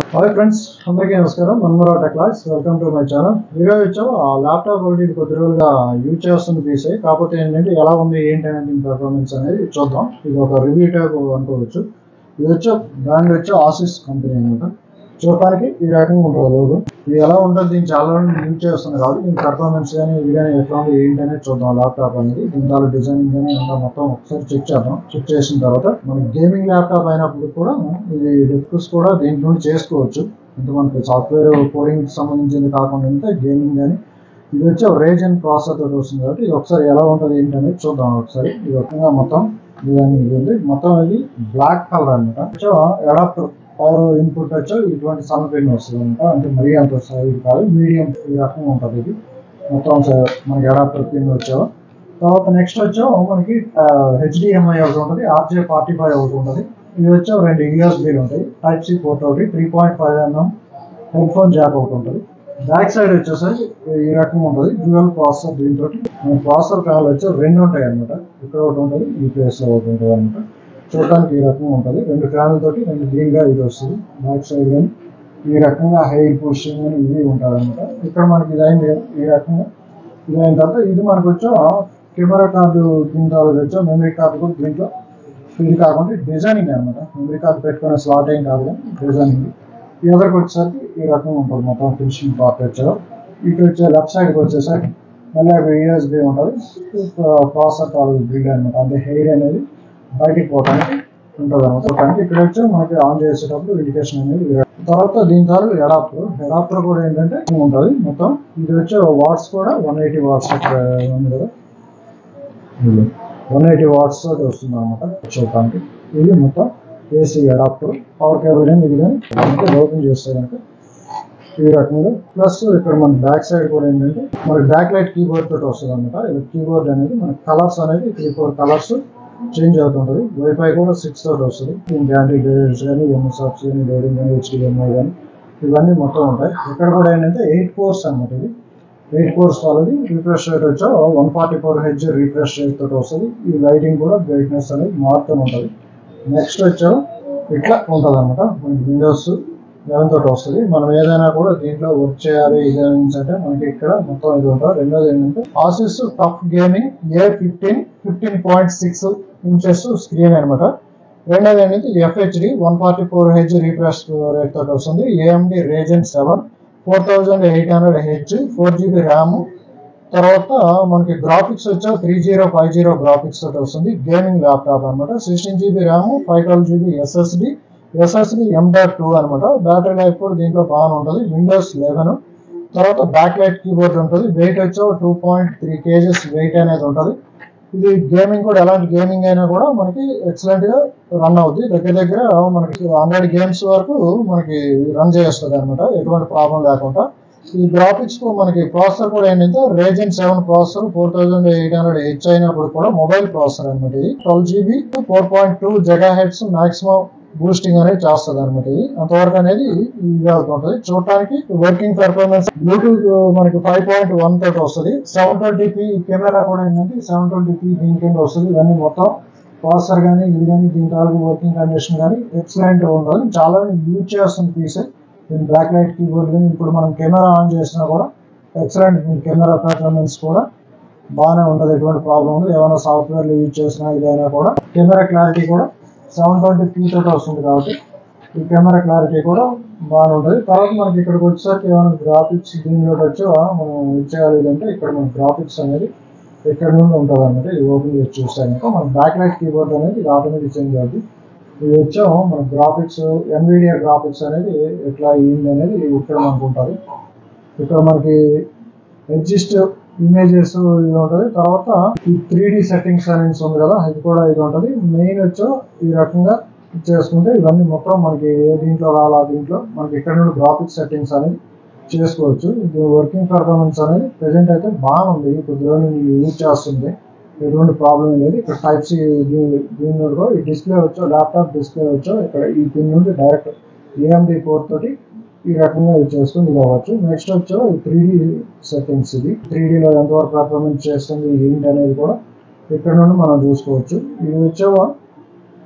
Hi friends అందరికీ నమస్కారం మన్మరా tech class welcome to my channel ఈరోజు వచ్చాము ఆ ల్యాప్టాప్ ఒకటి ఇది కొద్ది రోజులుగా యూజ్ చేస్తుంది పీసీ కాకపోతే ఏంటంటే ఎలా ఉంది ఏంటి అనేది దీని పెర్ఫార్మెన్స్ అనేది చూద్దాం ఇది ఒక రివ్యూ టైప్ అనుకోవచ్చు ఇది వచ్చి బ్రాండ్ వచ్చి ఆసిస్ కంపెనీ అనమాట చూడటానికి ఈ రకంగా ఉంటుంది లోగో ఇది ఎలా ఉంటుంది దీన్ని చాలా రోజులు యూజ్ చేస్తుంది కాబట్టి దీని పెర్ఫార్మెన్స్ కానీ ఇది కానీ ఎట్లా ఉంది ఏంటి అనేది చూద్దాం ల్యాప్టాప్ అనేది దీని ద్వారా డిజైనింగ్ కానీ అంతా మొత్తం ఒకసారి చెక్ చేద్దాం చెక్ చేసిన తర్వాత మన గేమింగ్ ల్యాప్టాప్ అయినప్పుడు కూడా ఇది డిస్కస్ కూడా దీంట్ నుండి చేసుకోవచ్చు అంటే మనకి సాఫ్ట్వేర్ కోడింగ్ సంబంధించింది కాకుండా ఉంటే గేమింగ్ కానీ ఇది వచ్చి రేజన్ ప్రాసెసర్ తోటి వస్తుంది కాబట్టి ఇది ఒకసారి ఎలా ఉంటుంది ఏంటి అనేది చూద్దాం ఒకసారి ఇది రకంగా మొత్తం డిజైన్ ఇది ఉంది మొత్తం ఇది బ్లాక్ కలర్ అనమాట అడాప్టర్ పవర్ ఇన్పుట్ వచ్చి ఇటువంటి సన్ పెన్ వస్తుంది అనమాట అంటే మరీ అంత సైజ్ కాదు మీడియం ఈ రకంగా ఉంటుంది ఇది మొత్తం స- మనకి అడాప్టర్ పిన్ వచ్చావు తర్వాత నెక్స్ట్ వచ్చావు మనకి హెచ్డిఎంఐ ఒకటి ఉంటుంది ఆర్జే ఫార్టీ ఫైవ్ ఒకటి ఉంటుంది ఇది వచ్చి రెండు యూఎస్బీలు ఉంటాయి టైప్ సి పోర్ట్ ఒకటి three point five mm headphone jack ఒకటి ఉంటుంది బ్యాక్ సైడ్ వచ్చేసరికి ఈ రకంగా ఉంటుంది డ్యూయల్ ప్రాసెసర్ దీంతో ప్రాసెసర్ ప్యానల్ వచ్చి రెండు ఉంటాయి అనమాట ఇక్కడ ఒకటి ఉంటుంది ఈ ప్లేస్ లో ఒకటి ఉంటుంది అనమాట చూడడానికి ఈ రకంగా ఉంటుంది రెండు ఫ్యాన్ల తోటి రెండు గ్రీన్ గా ఇది వస్తుంది బ్యాక్ సైడ్ కానీ ఈ రకంగా హెయిర్ పుషింగ్ అని ఇది ఉంటుంది అనమాట ఇక్కడ మనకి ఇది అయింది ఈ రకంగా ఇది అయిన తర్వాత ఇది మనకు వచ్చా కెమెరా కార్డు దీంట్లో వచ్చా మెమరీ కార్డు కూడా దీంట్లో ఇది కాకుండా డిజైనింగ్ అనమాట మెమరీ కార్డు పెట్టుకునే స్లాట్ ఏం కాదు కానీ డిజైనింగ్ ఈ ఎదురుకు వచ్చేసరికి ఈ రకంగా ఉంటుంది మొత్తం ఫినిషింగ్ పార్ట్ వచ్చారు ఇటు వచ్చే లెఫ్ట్ సైడ్కి వచ్చేసరికి మళ్ళీ అక్కడ యూఎస్బీ ఉంటుంది ప్రాసెసర్ తాలూకు గ్రిడ్ అనమాట అంటే హెయిర్ అనేది బయటికి పోవడానికి ఉంటుంది అనమాట పోవడానికి ఇక్కడ వచ్చి మనకి ఆన్ చేసేటప్పుడు ఇండికేషన్ అనేది ఈ రకంగా. తర్వాత దీని తాలూకు ఎడాప్టర్ ఎడాప్టర్ కూడా ఏంటంటే ఉంటుంది మొత్తం ఇది వచ్చే వాట్స్ కూడా వన్ ఎయిటీ వాట్స్ ఉంది కదా వన్ ఎయిటీ వాట్స్ తోటి వస్తుంది అనమాట చూడటానికి ఇది మొత్తం ఏసీ అడాప్టర్ పవర్ కేబుల్ కానీ ఇది కానీ మనకి ఓపెన్ చేస్తే కనుక ఈ రకంగా ప్లస్ ఇక్కడ మన బ్యాక్ సైడ్ కూడా ఏంటంటే మనకి బ్యాక్ లైట్ కీబోర్డ్ తోటి వస్తుంది అనమాట కీబోర్డ్ అనేది మన కలర్స్ అనేది త్రీ ఫోర్ కలర్స్ చేంజ్ అవుతుంటుంది వైఫై కూడా సిక్స్ తోటి వస్తుంది దీనికి యాంటీ గ్రేడ్స్ కానీ ఎంఎస్ఆర్స్ కానీ లోడింగ్ కానీ హెచ్డిఎంఐ కానీ ఇవన్నీ మొత్తం ఉంటాయి ఇక్కడ కూడా ఏంటంటే ఎయిట్ కోర్స్ అనమాట ఇది ఎయిట్ కోర్స్ వాళ్ళది రిఫ్రెష్ రేట్ వచ్చా one forty four H refresh rate తోటి వస్తుంది ఈ లైటింగ్ కూడా బ్రైట్నెస్ అనేది మారుతూ ఉంటుంది నెక్స్ట్ వచ్చా ఇట్లా ఉంటుంది అనమాట మనకి విండోస్ లెవెన్ తోటి వస్తుంది మనం ఏదైనా కూడా దీంట్లో వర్క్ చేయాలి ఇది అంటే మనకి ఇక్కడ మొత్తం ఇది ఉంటుంది రెండోది ఏంటంటే Asus TUF gaming A fifteen fifteen point six inches screen అనమాట రెండోది ఏంటంటే FHD one forty four H refresh rate తోటి వస్తుంది AMD Ryzen seven four thousand eight hundred H four GB RAM తర్వాత మనకి గ్రాఫిక్స్ వచ్చా three zero five zero graphics తోటి వస్తుంది గేమింగ్ ల్యాప్టాప్ అనమాట sixteen GB RAM five twelve GB SSD SSD M dot two అనమాట battery life కూడా దీంట్లో బాగానే ఉంటుంది విండోస్ లెవెన్ తర్వాత బ్యాక్ లైట్ కీబోర్డ్ ఉంటుంది వెయిట్ వచ్చి two point three kgs weight అనేది ఉంటుంది ఇది గేమింగ్ కూడా ఎలాంటి గేమింగ్ అయినా కూడా మనకి ఎక్సలెంట్ గా రన్ అవుద్ది దగ్గర దగ్గర మనకి హండ్రెడ్ గేమ్స్ వరకు మనకి రన్ చేస్తుంది అనమాట ఎటువంటి ప్రాబ్లం లేకుండా ఈ గ్రాఫిక్స్ కు మనకి ప్రాసెసర్ కూడా ఏంటంటే Ryzen seven processor four thousand eight hundred H అయినప్పుడు కూడా మొబైల్ ప్రాసెసర్ అనమాట ఇది twelve GB four point two gigahertz maximum boosting అనేది చేస్తుంది అనమాట ఇది అంతవరకు అనేది ఇది అవుతుంటది చూడటానికి వర్కింగ్ పెర్ఫార్మెన్స్ బ్లూటూత్ మనకి ఫైవ్ పాయింట్ వన్ తోటి వస్తుంది సెవెన్ ట్వంటీ పీ కెమెరా కూడా ఏంటంటే సెవెన్ ట్వంటీ పీ దీని కింద వస్తుంది ఇవన్నీ మొత్తం ప్రాసెసర్ కానీ ఇది కానీ దీని తాలూకు వర్కింగ్ కండిషన్ కానీ ఎక్సలెంట్ ఉండదు చాలా యూజ్ చేస్తుంది పీసే దీని బ్లాక్ లైట్ కీబోర్డ్ కానీ ఇప్పుడు మనం కెమెరా ఆన్ చేసినా కూడా ఎక్సలెంట్ కెమెరా పెర్ఫార్మెన్స్ కూడా బాగానే ఉంటుంది ఎటువంటి ప్రాబ్లం ఉండదు ఏమైనా సాఫ్ట్వేర్లు యూజ్ చేసినా ఇదైనా కూడా కెమెరా క్లారిటీ కూడా సెవెన్ ట్వంటీ పీ తోటి వస్తుంది కాబట్టి ఈ కెమెరా క్లారిటీ కూడా బాగానే ఉంటుంది తర్వాత మనకి ఇక్కడికి వచ్చేసరికి ఏమైనా గ్రాఫిక్స్ దీనిలో వచ్చో మనం ఇచ్చేయాలి అంటే ఇక్కడ మన గ్రాఫిక్స్ అనేది ఇక్కడ నుండి ఉంటుంది అనమాట ఇది ఓపెన్ చేసి చూస్తే కనుక మన బ్యాక్ లైట్ కీబోర్డ్ అనేది ఇది ఆటోమేటిక్ చేంజ్ అవుతుంది ఇది వచ్చాము మన గ్రాఫిక్స్ ఎన్విడియా గ్రాఫిక్స్ అనేది ఎట్లా అయ్యింది అనేది ఇక్కడ మనకు ఉంటుంది ఇక్కడ మనకి ఎగ్జిస్ట్ ఇమేజెస్ ఇది ఉంటుంది తర్వాత ఈ త్రీ డి సెట్టింగ్స్ అనేది ఉంది కదా ఇది కూడా ఇది ఉంటుంది మెయిన్ వచ్చో ఈ రకంగా చేసుకుంటే ఇవన్నీ మొత్తం మనకి ఏ దీంట్లో రాలా దీంట్లో మనకి ఇక్కడ నుండి గ్రాఫిక్స్ సెట్టింగ్స్ అనేది చేసుకోవచ్చు ఇది వర్కింగ్ పర్ఫార్మెన్స్ అనేది ప్రెసెంట్ అయితే బాగుంది కొద్దిగా యూజ్ చేస్తుంది ఎటువంటి ప్రాబ్లం లేదు ఇక్కడ టైప్ సి దీని నుండి కూడా ఈ డిస్ప్లే వచ్చో ల్యాప్టాప్ డిస్ప్లే వచ్చో ఇక్కడ ఈ దీని నుండి డైరెక్ట్ ఏఎండి పోర్ట్ తోటి ఈ రకంగా ఇది చేసుకుని ఇది అవ్వచ్చు నెక్స్ట్ వచ్చో త్రీ డి సెట్టింగ్స్ ఇది త్రీ లో ఎంతవరకు పర్ఫార్మెన్స్ చేస్తుంది ఏంటి అనేది కూడా ఇక్కడ నుండి మనం చూసుకోవచ్చు ఇది వచ్చేవా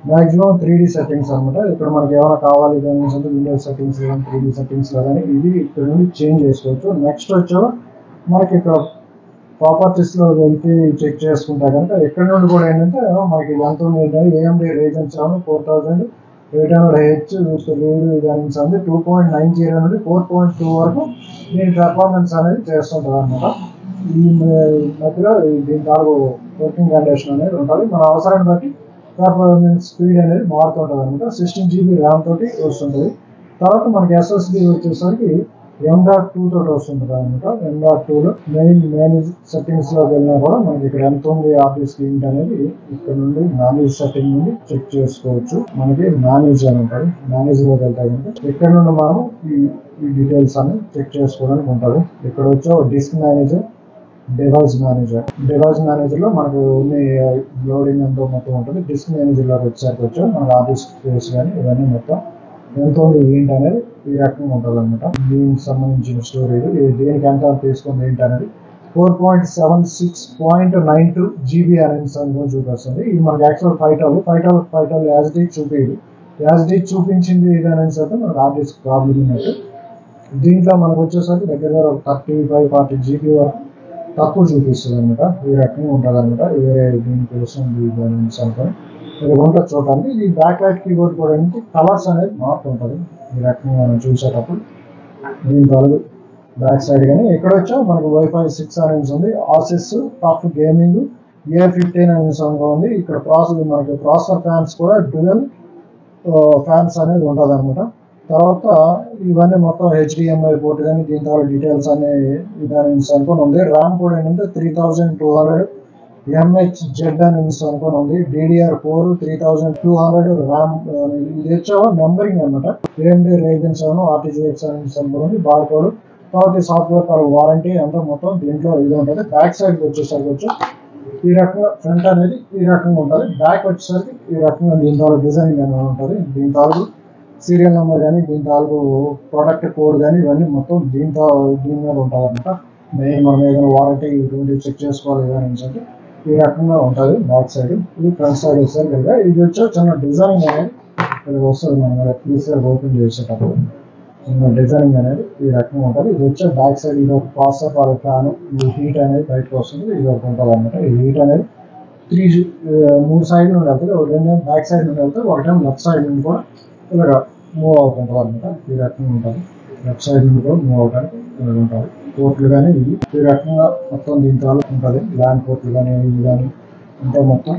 మాక్సిమం త్రీ డి సెట్టింగ్స్ అనమాట ఇక్కడ మనకి ఏమైనా కావాలి దాని విండోస్ సెట్టింగ్స్ కానీ త్రీ డి సెట్టింగ్స్ కానీ ఇది ఇక్కడ నుండి చేంజ్ చేసుకోవచ్చు నెక్స్ట్ వచ్చా మనకి ఇక్కడ ప్రాపర్టీస్ లో వెళ్తే చెక్ చేసుకుంటే కనుక ఎక్కడ నుండి కూడా ఏంటంటే మనకి ఎంత ఉంది AMD Ryzens seven four thousand eight hundred H లేదు దానికి సంది టూ పాయింట్ నైన్ జీరో నుండి ఫోర్ పాయింట్ టూ వరకు దీని పెర్ఫార్మెన్స్ అనేది చేస్తుంటుంది అనమాట ఈ మ- మధ్యలో ఈ దీని తాలూకు వర్కింగ్ కండిషన్ అనేది ఉంటుంది మన అవసరాన్ని బట్టి పెర్ఫార్మెన్స్ స్పీడ్ అనేది మారుతుంటుంది అనమాట సిక్స్టీన్ జీబీ ర్యామ్ తోటి వస్తుంటుంది తర్వాత మనకి ఎస్ఎస్డి వచ్చేసరికి ఎం డాట్ టూ తోటి వస్తుంటుంది అనమాట ఎం డాట్ టూలో మెయిన్ మేనేజ్ సెట్టింగ్స్ లోకి వెళ్ళినా కూడా మనకి ఇక్కడ ఎంత ఉంది ఆఫీస్ ఏంటి అనేది ఇక్కడ నుండి మేనేజ్ సెట్టింగ్ నుండి చెక్ చేసుకోవచ్చు మనకి మేనేజ్ అని ఉంటుంది మేనేజ్ లోకి వెళ్తే కనుక ఇక్కడ నుండి మనం ఈ ఈ డీటెయిల్స్ అన్ని చెక్ చేసుకోవడానికి ఉంటుంది ఇక్కడ వచ్చే disk manager device manager device manager లో మనకు ఉన్న లోడింగ్ ఎంతో మొత్తం ఉంటుంది డిస్క్ మేనేజర్ లోకి వచ్చేసరికి వచ్చి మనకు ఆఫీస్ స్పేస్ కానీ ఇవన్నీ మొత్తం ఎంత ఉంది ఏంటి అనేది ఈ రకంగా ఉంటుంది అనమాట దీనికి సంబంధించిన స్టోరేజ్ దేనికి ఎంత తీసుకుంది ఏంటి అనేది four point seven six point nine two GB అనేది సంగతి చూపిస్తుంది ఇది మనకి యాక్చువల్ ఫైటల్ ఫైటల్ ఫైటల్ యాజ్ డి చూపించదు యాజ్ డి చూపించింది ఇది అనేది అయితే మనకు హార్డ్ డిస్క్ ప్రాబ్లం ఉన్నట్టు దీంట్లో మనకు వచ్చేసరికి దగ్గర దగ్గర థర్టీ ఫైవ్ ఫార్టీ జీబీ వరకు తక్కువ చూపిస్తుంది అనమాట ఈ రకంగా ఉంటుంది అనమాట వేరే దీనికోసం దాని అనుకొని ఇది ఉంటుంది చూడడానికి ఈ బ్యాక్ లైట్ కీబోర్డ్ కూడా ఏంటి కలర్స్ అనేది మారుతుంటుంది ఈ రకంగా మనం చూసేటప్పుడు దీని తొలగి బ్యాక్ సైడ్ కానీ ఇక్కడ వచ్చా మనకు వైఫై సిక్స్ అనేది ఉంది Asus TUF gaming A fifteen అనేది ఉంది ఇక్కడ ప్రాసెస్ మనకి ప్రాసెసర్ ఫ్యాన్స్ కూడా డ్యువల్ ఫ్యాన్స్ అనేది ఉంటుంది అనమాట తర్వాత ఇవన్నీ మొత్తం హెచ్డిఎంఐ పోర్ట్ కానీ దీని తర్వాత డీటెయిల్స్ అనే దాని అనుకుని ఉంది ర్యామ్ కూడా ఏంటంటే three thousand two hundred MHz అని అనుకుని ఉంది DDR four three thousand two hundred RAM ఇది వచ్చావా నెంబరింగ్ అనమాట ఏఎండి రేజన్ సెవెన్ ఆర్టీజీఎక్స్ అని ఉంది బార్ కోడ్ తర్వాత సాఫ్ట్వేర్ తర్వాత వారంటీ అంతా మొత్తం దీంట్లో ఇది ఉంటుంది బ్యాక్ సైడ్ వచ్చేసరికి వచ్చి ఈ రకంగా ఫ్రంట్ అనేది ఈ రకంగా ఉంటుంది బ్యాక్ వచ్చేసరికి ఈ రకంగా దీని తాలూ డిజైన్ అనేది ఉంటుంది దీని తాలూ సీరియల్ నెంబర్ కానీ దీని తాలూకు ప్రోడక్ట్ కోడ్ కానీ ఇవన్నీ మొత్తం దీంతో దీని మీద ఉంటుంది అనమాట మెయిన్ మనం ఏదైనా వారంటీ ఇటువంటి చెక్ చేసుకోవాలి కానీ అంటే ఈ రకంగా ఉంటుంది బ్యాక్ సైడ్ ఇది ఫ్రంట్ సైడ్ వచ్చేసరికి కనుక ఇది వచ్చే చిన్న డిజైన్ అనేది ఇది వస్తుంది మనం పీసీఆర్ ఓపెన్ చేసేటప్పుడు చిన్న డిజైనింగ్ అనేది ఈ రకంగా ఉంటుంది ఇది వచ్చే బ్యాక్ సైడ్ ఇది ఒక ప్రాసెసర్ వాళ్ళ ఫ్యాన్ ఈ హీట్ అనేది బయటకు వస్తుంది ఇది ఒకటి ఉంటుంది అనమాట ఈ హీట్ అనేది త్రీ మూడు సైడ్ నుండి వెళ్తుంది ఒక రెండు బ్యాక్ సైడ్ నుండి వెళ్తే ఒకటేమో లెఫ్ట్ సైడ్ నుండి కూడా ఇలాగ మూవ్ అవుతుంటుంది అనమాట ఈ రకంగా ఉంటుంది లెఫ్ట్ సైడ్ నుండి కూడా మూవ్ అవడానికి ఇలాగ ఉంటుంది పోర్ట్లు కానీ ఇవి ఈ రకంగా మొత్తం దీంతో ఉంటుంది ల్యాండ్ పోర్ట్లు కానీ ఇవి కానీ అంతా మొత్తం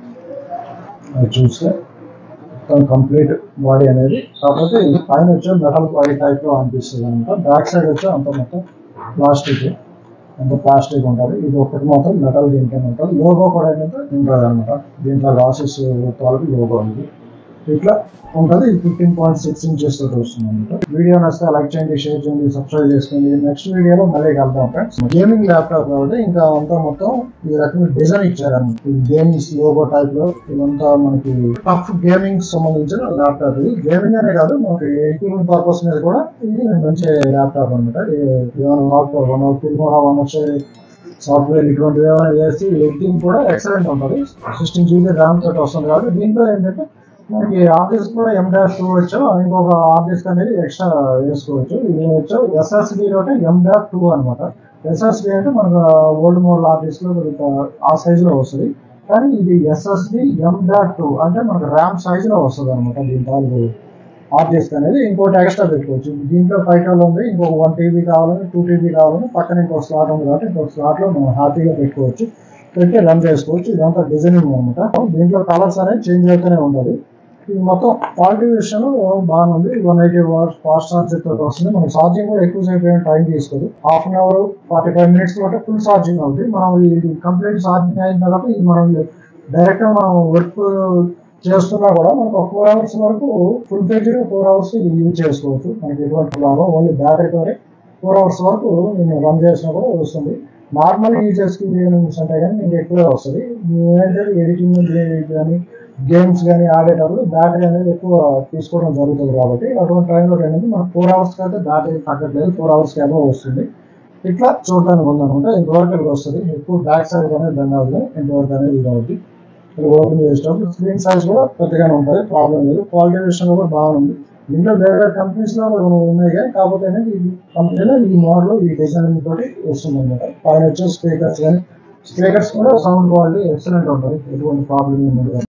అది చూస్తే మొత్తం కంప్లీట్ బాడీ అనేది కాకపోతే ఇది పైన వచ్చే మెటల్ బాడీ టైప్ లో అనిపిస్తుంది అనమాట బ్యాక్ సైడ్ వచ్చే అంత మొత్తం ప్లాస్టిక్ అంత ప్లాస్టిక్ ఉంటుంది ఇది ఒకటి మాత్రం మెటల్ దీంట్లో ఉంటుంది లోగో కూడా ఏంటంటే ఉంటుంది అనమాట దీంట్లో రాసెస్ తాలూకు లోగో ఉంది ఇట్లా ఉంటుంది ఫిఫ్టీన్ పాయింట్ సిక్స్ ఇంచెస్ తోటి వస్తుంది అనమాట వీడియో నచ్చితే లైక్ చేయండి షేర్ చేయండి సబ్స్క్రైబ్ చేసుకోండి నెక్స్ట్ వీడియోలో మళ్ళీ కలుద్దాం ఫ్రెండ్స్ గేమింగ్ ల్యాప్టాప్ కాబట్టి ఇంకా అంతా మొత్తం ఈ రకంగా డిజైన్ ఇచ్చారన్నమాట ఈ గేమ్స్ లోగో టైప్ లో ఇదంతా మనకి టఫ్ గేమింగ్ సంబంధించిన ల్యాప్టాప్ ఇది గేమింగ్ అనే కాదు మనకి ఎడిటింగ్ పర్పస్ మీద కూడా ఇది మంచి ల్యాప్టాప్ అనమాట ఏమైనా సాఫ్ట్వేర్ వన్ అవర్ కూడా వన్ వచ్చేది సాఫ్ట్వేర్ ఇటువంటివి ఏమైనా చేసి ఎడిటింగ్ కూడా ఎక్సలెంట్ ఉంటుంది సిక్స్టీన్ జీబీ ర్యామ్ తోటి వస్తుంది కాబట్టి దీంట్లో ఏంటంటే మనకి ఆఫీస్ కూడా ఎం డాష్ టూ వచ్చు ఇంకొక ఆఫీస్ అనేది ఎక్స్ట్రా వేసుకోవచ్చు ఇది వచ్చు ఎస్ఎస్డి తోటి ఎం డాష్ టూ అనమాట ఎస్ఎస్డి అంటే మనకు ఓల్డ్ మోడల్ ఆఫీస్ లో కొంత ఆ సైజ్ లో వస్తుంది కానీ ఇది ఎస్ఎస్డి ఎం డాట్ టూ అంటే మనకు ర్యామ్ సైజ్ లో వస్తుంది అనమాట దీని తాలూకు హార్డ్ డిస్క్ అనేది ఇంకోటి ఎక్స్ట్రా పెట్టుకోవచ్చు దీంట్లో ఫైవ్ ఉంది ఇంకొక వన్ టీబీ కావాలని టూ టీబీ కావాలని పక్కన ఇంకో స్లాట్ ఉంది కాబట్టి ఇంకొక స్లాట్ లో మనం హ్యాపీగా పెట్టుకోవచ్చు పెట్టి రన్ చేసుకోవచ్చు ఇదంతా డిజైనింగ్ అనమాట దీంట్లో కలర్స్ అనేది చేంజ్ అవుతూనే ఉంటుంది ఇది మొత్తం క్వాలిటీ విషయంలో బాగుంది one eighty watts fast charger తోటి వస్తుంది మనం ఛార్జింగ్ కూడా ఎక్కువ సేపు ఏం టైం తీసుకోదు half an hour forty five minutes తోటి ఫుల్ ఛార్జింగ్ అవుతుంది మనం ఇది కంప్లీట్ ఛార్జింగ్ అయిన తర్వాత ఇది మనం డైరెక్ట్ గా మనం వర్క్ చేస్తున్నా కూడా మనకు ఒక ఫోర్ అవర్స్ వరకు full page four hours use చేసుకోవచ్చు మనకి ఎటువంటి లాభం ఓన్లీ బ్యాటరీ తోనే ఫోర్ అవర్స్ వరకు నేను రన్ చేసినా కూడా వస్తుంది నార్మల్ యూజర్స్ కి యూనిట్స్ అంటే కానీ మీకు ఎక్కువే వస్తుంది ఏంటంటే ఎడిటింగ్ కానీ గేమ్స్ కానీ ఆడేటప్పుడు బ్యాటరీ అనేది ఎక్కువ తీసుకోవడం జరుగుతుంది కాబట్టి అటువంటి టైంలో ఏంటంటే మనకు ఫోర్ అవర్స్కి అయితే బ్యాటరీ తగ్గట్లేదు ఫోర్ అవర్స్కి ఏమో వస్తుంది ఇట్లా చూడడానికి ఉందనుకుంటే ఇంతవరకు ఇది వస్తుంది ఎక్కువ బ్యాక్ సైడ్ అనేది బంద్ అవుతుంది ఇంతవరకు అనేది ఇది అవుతుంది ఇది ఓపెన్ చేసేటప్పుడు స్క్రీన్ సైజ్ కూడా పెద్దగానే ఉంటుంది ప్రాబ్లం లేదు క్వాలిటీ విషయంలో కూడా బాగుంది దీంట్లో వేరే వేరే కంపెనీస్ లో కూడా ఉన్నాయి కానీ కాకపోతే అనేది ఈ కంపెనీలో ఈ మోడల్ ఈ డిజైన్ తోటి వస్తుంది అనమాట పైన వచ్చే స్పీకర్స్ కానీ స్పీకర్స్ కూడా సౌండ్ క్వాలిటీ ఎక్సలెంట్ ఉంటుంది ఎటువంటి ప్రాబ్లం ఉండదు